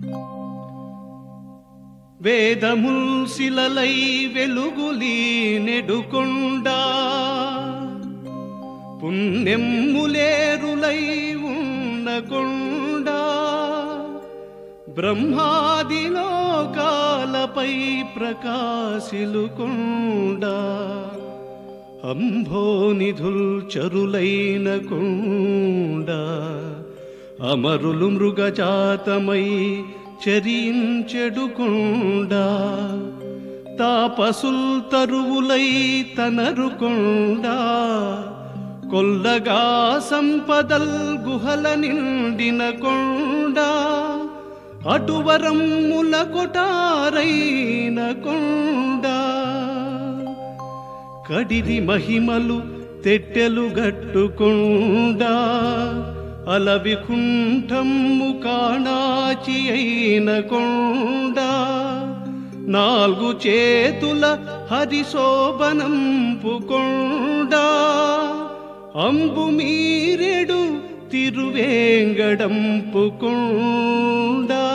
వేదముల్ శిలలై వెలుగులీ నెడుకొండా పుణ్యములేరులై ఉన్నకొండా బ్రహ్మాది లోకాలపై ప్రకాశిలుకొండా అంభోనిధుల్ చరులైన కొండా అమరులు మృగజాతమై చరించెడుకొండా తాపసుల్ తరువులై తనరుకొండా కొల్లగా సంపదల్ గుహల నిండిన కొండా అటువరమ్ముల కొటారైన కొండా కడిది మహిమలు తెట్టెలు గట్టుకుండా అలవి కుంఠమ్ము కాణాచి అయిన కొండా నాలుగు చేతుల హరిశోభనంపు కొండా అంబు మీరెడు తిరువేంగడంపు కొండా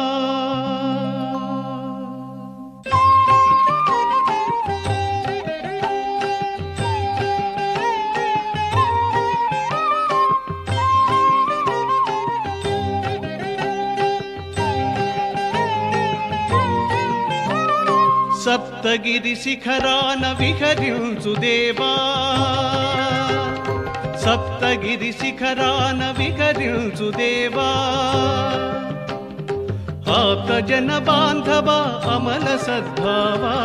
సప్తగిరి శిఖరాన విహరించు దేవా సప్తగిరి శిఖరాన విహరించు దేవా ఆప్త జన బాంధవ అమల సద్భావా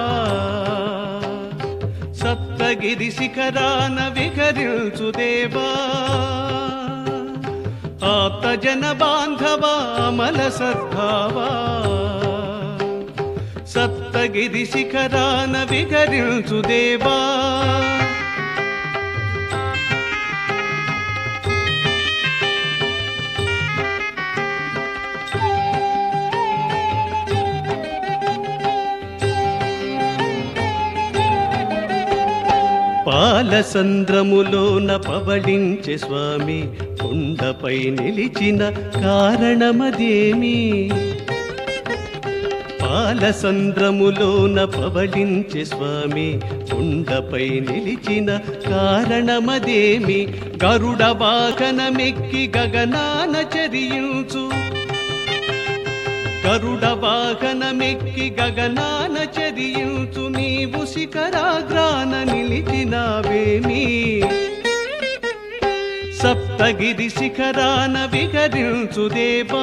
సప్తగిరి శిఖరాన విహరించు దేవా ఆప్త జన బాంధవ అమల సద్భావా సప్తగిరి శిఖరాన విహరించు దేవా పాలసంద్రములోన పవళించే స్వామి కొండపై నిలిచిన కారణమదేమి పాలసంద్రములోన పవళించే స్వామి కొండపై నిలిచిన కారణమదేమి గరుడ వాహనమెక్కి గగనాన చరించు గరుడ వాహనమెక్కి గగనాన చరించు నీవు శిఖరాగ్రాన నిలిచినావేమి సప్తగిరి శిఖరాన విహరించు దేవా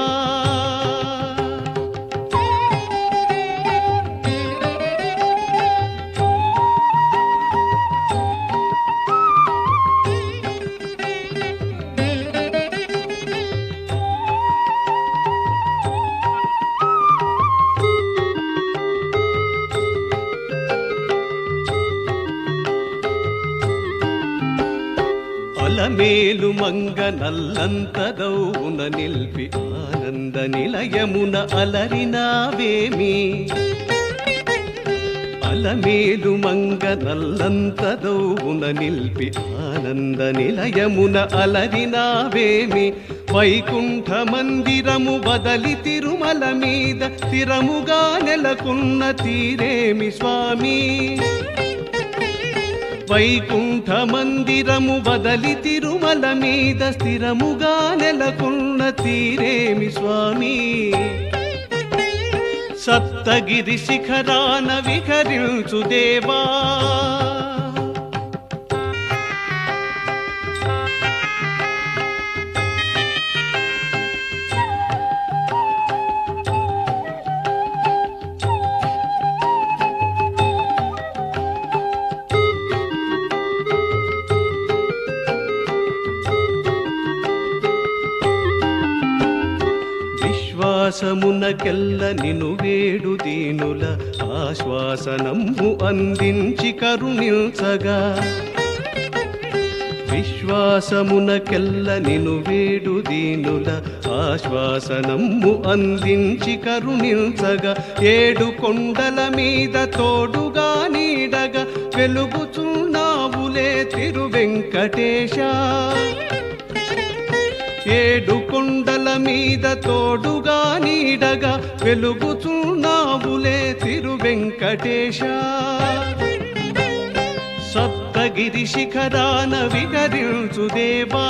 అలమేలు మంగ నల్లంతదౌన నిల్పి ఆనంద నిలయమున అలరినావేమి అలమేలు మంగ నల్లంతదౌన నిల్పి ఆనంద నిలయమున అలరినావేమి వైకుంఠ మందిరము బదలి తిరుమల మీద స్థిరముగా నెలకున్న తీరేమి స్వామి వైకుంఠ మందిరము బదలి తిరుమల మీద స్థిరముగా నెలకొన్న తీరేమి స్వామి సప్తగిరి శిఖరాన విహరించు దేవా విశ్వాసమునకెల్ల నిను వేడు దీనుల ఆశ్వాసనము అందించి కరుణించగా విశ్వాసమునకెల్ల నిను వేడు దీనుల ఆశ్వాసనము అందించి కరుణించగా ఏడు కొండల మీద తోడుగా నీడగా వెలుగుచున్నావులే తిరువెంకటేశ ఏడు కొండల మీద తోడుగా నీడగా వెలుగుచున్నావులే తిరు వెంకటేశ సప్తగిరి శిఖరాన విహరించు దేవా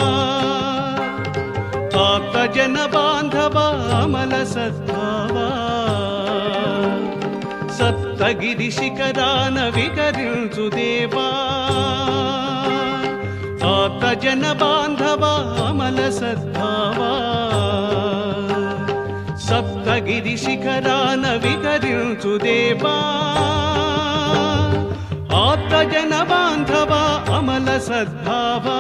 ఆప్త జన బాంధవా అమల సద్భావా సప్తగిరి శిఖరాన విహరించు దేవా ఆప్త జన బాంధవా అమల సద్భావా సప్తగిరి శిఖరాన విహరించు దేవా ఆప్త జన బాంధవా అమల సద్భావా